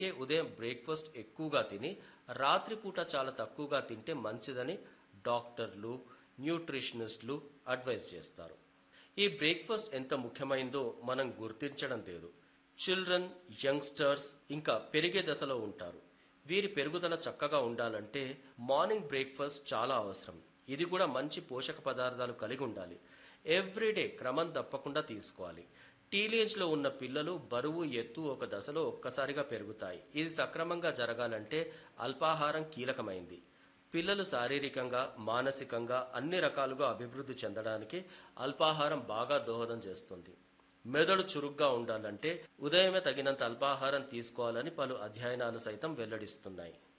ఏ ఉదయం బ్రేక్ఫాస్ట్ ఎక్కువగా తిని రాత్రిపూట చాలా తక్కువగా తింటే మంచిదని డాక్టర్లు న్యూట్రిషనిస్టులు అడ్వైస్ చేస్తారు ఈ బ్రేక్ఫాస్ట్ ఎంత ముఖ్యమైందో మనం గుర్తించడం లేదు చిల్డ్రన్ యంగ్స్టర్స్ ఇంకా పెరిగే దశలో ఉంటారు వీరి పెరుగుదల చక్కగా ఉండాలంటే మార్నింగ్ బ్రేక్ఫాస్ట్ చాలా అవసరం ఇది కూడా మంచి పోషక పదార్థాలు కలిగి ఉండాలి ఎవ్రీడే క్రమం తప్పకుండా తీసుకోవాలి టీనేజ్లో ఉన్న పిల్లలు బరువు ఎత్తు ఒక దశలో ఒక్కసారిగా పెరుగుతాయి ఇది సక్రమంగా జరగాలంటే అల్పాహారం కీలకమైంది పిల్లలు శారీరకంగా మానసికంగా అన్ని రకాలుగా అభివృద్ధి చెందడానికి అల్పాహారం బాగా దోహదం చేస్తుంది మెదడు చురుగ్గా ఉండాలంటే ఉదయమే తగినంత అల్పాహారం తీసుకోవాలని పలు అధ్యయనాలు సైతం వెల్లడిస్తున్నాయి